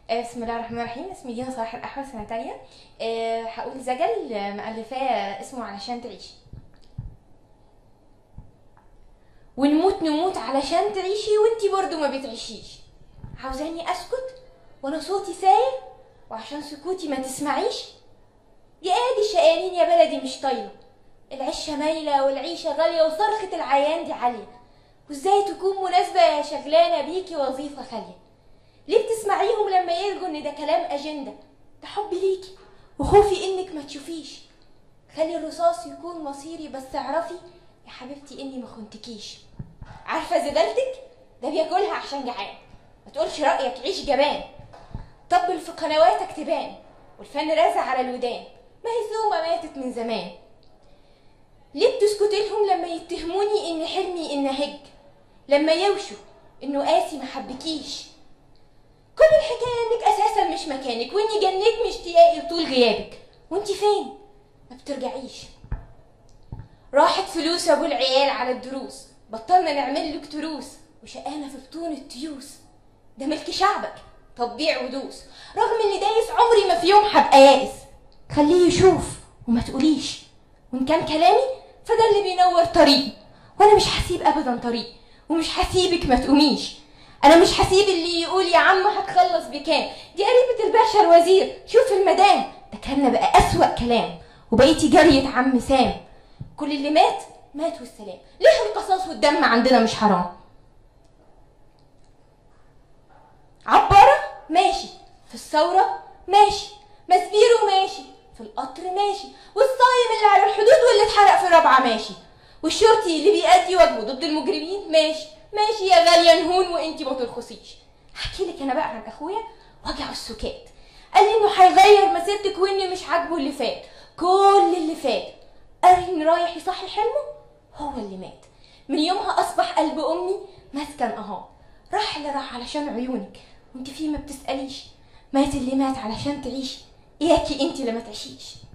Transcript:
آه، بسم الله الرحمن الرحيم اسمي دينا صلاح الأحول سنة تانية آه، هقول زجل آه، مؤلفاه اسمه علشان تعيشي ونموت نموت علشان تعيشي وانتي برضو ما بتعيشيش عاوزاني اسكت وانا صوتي ساير وعشان سكوتي ما تسمعيش يا ادي الشقيانين يا بلدي مش طايله العشه مايله والعيشه غاليه وصرخه العيان دي عاليه وازاي تكون مناسبه يا شغلانه بيكي وظيفه خاليه ليه بتسمعيهم لما يرجوا ان ده كلام اجنده ده حب ليكي وخوفي انك ما تشوفيش خلي الرصاص يكون مصيري بس اعرفي يا حبيبتي اني ما خنتكيش عارفه زبالتك ده بياكلها عشان جعان ما تقولش رايك عيش جبان طبل في قنواتك تبان والفن رازع على الودان ما هي ثومه ماتت من زمان ليه بتسكت لهم لما يتهموني ان حلمي ان هج لما يوشوا انه قاسي ما حبكيش كل الحكايه انك اساسا مش مكانك واني جنيت من اشتياقي طول غيابك وانت فين ما بترجعيش راحت فلوس ابو العيال على الدروس بطلنا نعمل لك تروس وشقانا في بطون التيوس ده ملك شعبك طب بيع ودوس رغم اني دايس عمري ما في يوم هبقى يائس خليه يشوف وما تقوليش وان كان كلامي فده اللي بينور طريقي وانا مش هسيب ابدا طريقي ومش هسيبك ما تقوميش انا مش هسيب اللي يقول يا عم هتخلص بكام دي قريبة الباشا الوزير شوف المدام ده كان بقى اسوأ كلام وبقيتي جارية عم سام كل اللي مات مات والسلام ليه القصاص والدم عندنا مش حرام عبارة ماشي في الثورة ماشي مسبيرو ماشي في القطر ماشي والصايم اللي على الحدود واللي اتحرق في رابعة ماشي والشرطي اللي بيأدي واجبه ضد المجرمين ماشي ماشي يا غالية نهون وانتي ما ترخصيش احكي لك انا بقى عن اخويا وجع السكات قال لي انه هيغير مسيرتك واني مش عاجبه اللي فات كل اللي فات قال ان رايح يصحي حلمه هو اللي مات من يومها اصبح قلب امي مسكن اهو راح اللي راح علشان عيونك وانت فيه ما بتساليش مات اللي مات علشان تعيشي اياكي انت اللي ما تعيشيش